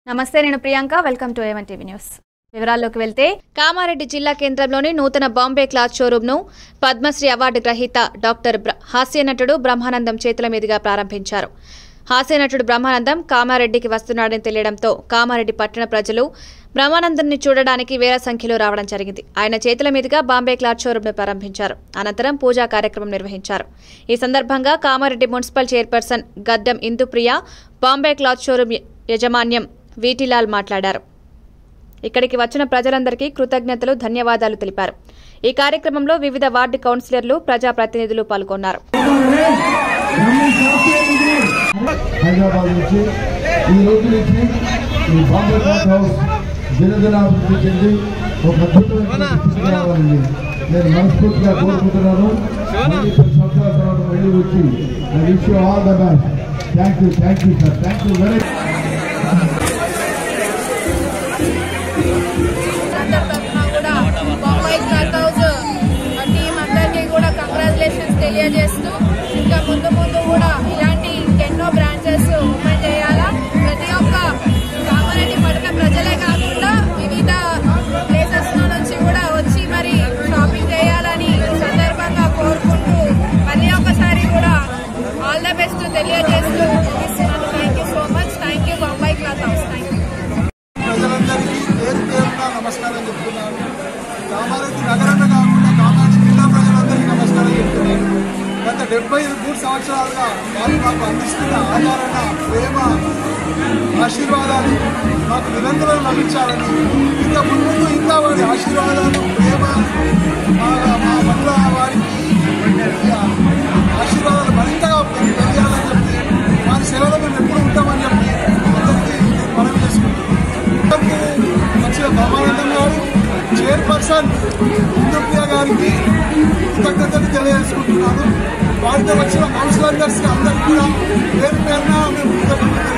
నమస్తే నేను Priyanka welcome to A one TV news వివరాల్లోకి వెళ్తే కామారెడ్డి జిల్లా కేంద్రంలోని నూతన బాంబే క్లాత్ షోరూమ్ ను పద్మశ్రీ అవార్డు గ్రహీత డాక్టర్ బ్ర- హాస్యనటుడు బ్రహ్మానందం చేతుల మీదుగా ప్రారంభించారు హాస్యనటుడు బ్రహ్మానందం కామారెడ్డికి వస్తున్నాడని తెలియడంతో కామారెడ్డి పట్టణ ప్రజలు బ్రహ్మానందంని చూడడానికి వేల సంఖ్యలో రావడం జరిగింది ఆయన చేతుల మీదుగా బాంబే క్లాత్ షోరూమ్ ను ప్రారంభించారు అనంతరం పూజా కార్యక్రమం నిర్వహించారు ఈ సందర్భంగా Kamareddy municipal chairperson Gaddam Indupriya Bombay cloth showroom య- యజమాన్యం వీటిలాల్ మాట్లాడారు ఇక్కడికి వచ్చిన ప్రజలందరికీ కృతజ్ఞతలు ధన్యవాదాలు తెలిపారు ఈ కార్యక్రమంలో వివిధ వార్డు కౌన్సిలర్లు ప్రజాప్రతినిధులు పాల్గొన్నారు హైదరాబాద్ నుంచి ఈ రోజు నుంచి ఈ బాంబే క్లాత్ హౌస్ దినదినాభివృద్ధి చెంది ఒక అద్భుతమైన స్థితికి రావాలని నేను మనస్ఫూర్తిగా కోరుకుంటున్నాను మళ్ళీ పది సంవత్సరాల తర్వాత మళ్ళీ వచ్చి I wish you all the best thank you thank you sir thank you very అందరి తరఫున కూడా బొంబాయి క్లాత్ హౌస్ టీం అందరికీ కూడా కంగ్రాచులేషన్స్ తెలియజేస్తూ ఇంకా ముందు ముందు కూడా ఇలాంటి ఎన్నో బ్రాంచెస్ ఓపెన్ చేయాలా ప్రతి ఒక్క కామారెడ్డి పట్టణ ప్రజలే కాకుండా వివిధ ప్లేసెస్ నుంచి కూడా వచ్చి మరి షాపింగ్ చేయాలని ఈ సందర్భంగా కోరుకుంటూ మళ్ళీ ఒకసారి కూడా ఆల్ ద బెస్ట్ తెలియజేస్తూ ముగిస్తున్నాను thank you so much thank you Bombay cloth house thank you ప్రజలందరికీ పేరు పేరున నమస్కారం చెప్తున్నాను కామారెడ్డి నగరమే కాకుండా కామారెడ్డి జిల్లా ప్రజలందరికీ నమస్కారం చెప్తున్నాను గత డెబ్బై మూడు సంవత్సరాలుగా వారు మాకు అందిస్తున్న ఆదరణ ప్రేమ ఆశీర్వాదాలు మాకు నిరంతరం లభించాలని ఇంకా ముందు ఇంకా వారి ఆశీర్వాదాలు ప్రేమ మా మా పట్ల వారికి ఆశీర్వాదాలు మరింతగా పెరిగాలని చెప్పి వారి సేవలో మేము ఎప్పుడు ఉంటామని చెప్పి అందరికీ మనం చేసుకుంటాం వచ్చిన బ్రహ్మానందం గారు చైర్పర్సన్ ఇందుప్రియ గారికి కృతజ్ఞతలు తెలియజేసుకుంటున్నాను వారితో వచ్చిన కౌన్సిలర్స్ అందరికీ కూడా పేరు పేరున మేము కృతజ్ఞతలు